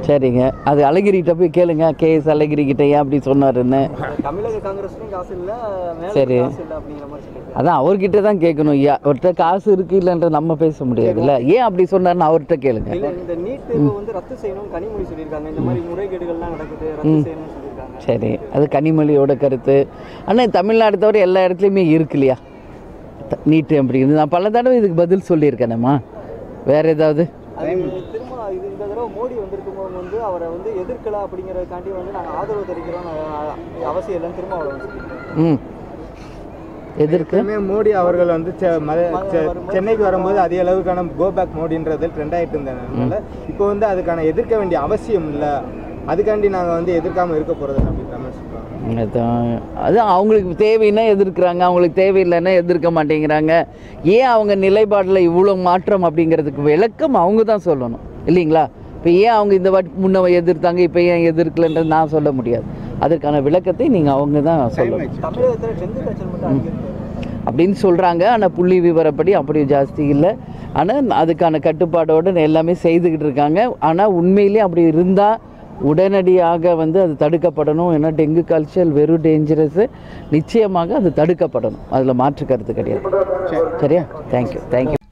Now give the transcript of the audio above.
சரிங்க அது அழகிரிகிட்ட போய் கேளுங்க கேஎஸ் அழகிரி கிட்ட ஏன் அப்படி சொன்னாருன்னு தமிழக காங்கிரஸ்லயும் காசு இல்ல மேல சரி. காசு இல்ல அப்படிங்கிற மாதிரி சொல்லியிருக்காரு அதான் அவர்கிட்ட தான் கேட்கணும் ஐயா அவர்கிட்ட காசு இருக்கு இல்லைன்ற நம்ம பேச முடியாதுல்ல ஏன் அப்படி சொன்னார்னு அவர்கிட்ட கேளுங்க இல்ல இந்த நீட் தேர்வு வந்து ரத்து செய்யணும் கனிமொழி சொல்லியிருக்காங்க இந்த மாதிரி முறைகேடுகள்லாம் நடக்குது ரத்து செய்யணும்னு சொல்லியிருக்காங்க சரி அது கனிமொழியோட கருத்து ஆனால் தமிழ்நாடு தவிர எல்லா இடத்துலையுமே இருக்கு இல்லையா த- நீட்டு அப்படிங்கிறது நான் பல தடவை இதுக்கு பதில் சொல்லியிருக்கேனேம்மா வேற ஏதாவது அது திரும்ப இது இந்த தடவை மோடி வந்திருக்கும் போது வந்து அவரை வந்து எதிர்க்கல அப்படிங்கறதுக்காண்டி வந்து நாங்க ஆதரவு தெரிவிக்கிறோம் நாங்க அவசியம் இல்லைன்னு திரும்ப அவர் சொல்லியிருக்காரு ம் எதற்கு எப்பவுமே மோடி அவர்கள் வந்து செ- மத- செ- சென்னைக்கு வரும்போது அதிக அளவுக்கான கோ பேக் மோடின்றது ட்ரெண்ட் ஆயிட்டு இருந்ததுனால இப்போ வந்து அதுக்கான எதிர்க்க வேண்டிய அவசியம் இல்லை அதுக்காண்டி நாங்கள் வந்து எதிர்க்காம இருக்க போறது அப்படின்ற மாதிரி சொல்றாங்க அதான் அது அவங்களுக்கு தேவைன்னா எதிர்க்கிறாங்க அவங்களுக்கு தேவையில்லைன்னா எதிர்க்க மாட்டேங்கிறாங்க ஏன் அவங்க நிலைப்பாடில் இவ்வளோ மாற்றம் அப்படிங்கிறதுக்கு விளக்கம் அவங்க தான் சொல்லணும் இல்லைங்களா இப்போ ஏன் அவங்க இந்த வாட்டி முன்ன எதிர்த்தாங்க இப்போ ஏன் எதிர்க்கலைன்றது நான் சொல்ல முடியாது அதற்கான விளக்கத்தை நீங்கள் அவங்க தான் சொல்லணும் தமிழகத்துல டெங்கு காய்ச்சல் மட்டும் அதிகரிக்கு அப்படின்னு சொல்கிறாங்க ஆனால் புள்ளி விவரப்படி அப்படி ஜாஸ்தி இல்லை ஆனால் அதுக்கான கட்டுப்பாடோடு எல்லாமே செய்துக்கிட்டு இருக்காங்க ஆனால் உண்மையிலே அப்படி இருந்தால் உடனடியாக வந்து அது தடுக்கப்படணும் ஏன்னா டெங்கு காய்ச்சல் வெறும் டேஞ்சரஸு நிச்சயமாக அது தடுக்கப்படணும் அதில் மாற்று கருத்து கிடையாது சரியா தேங்க்யூ தேங்க்யூ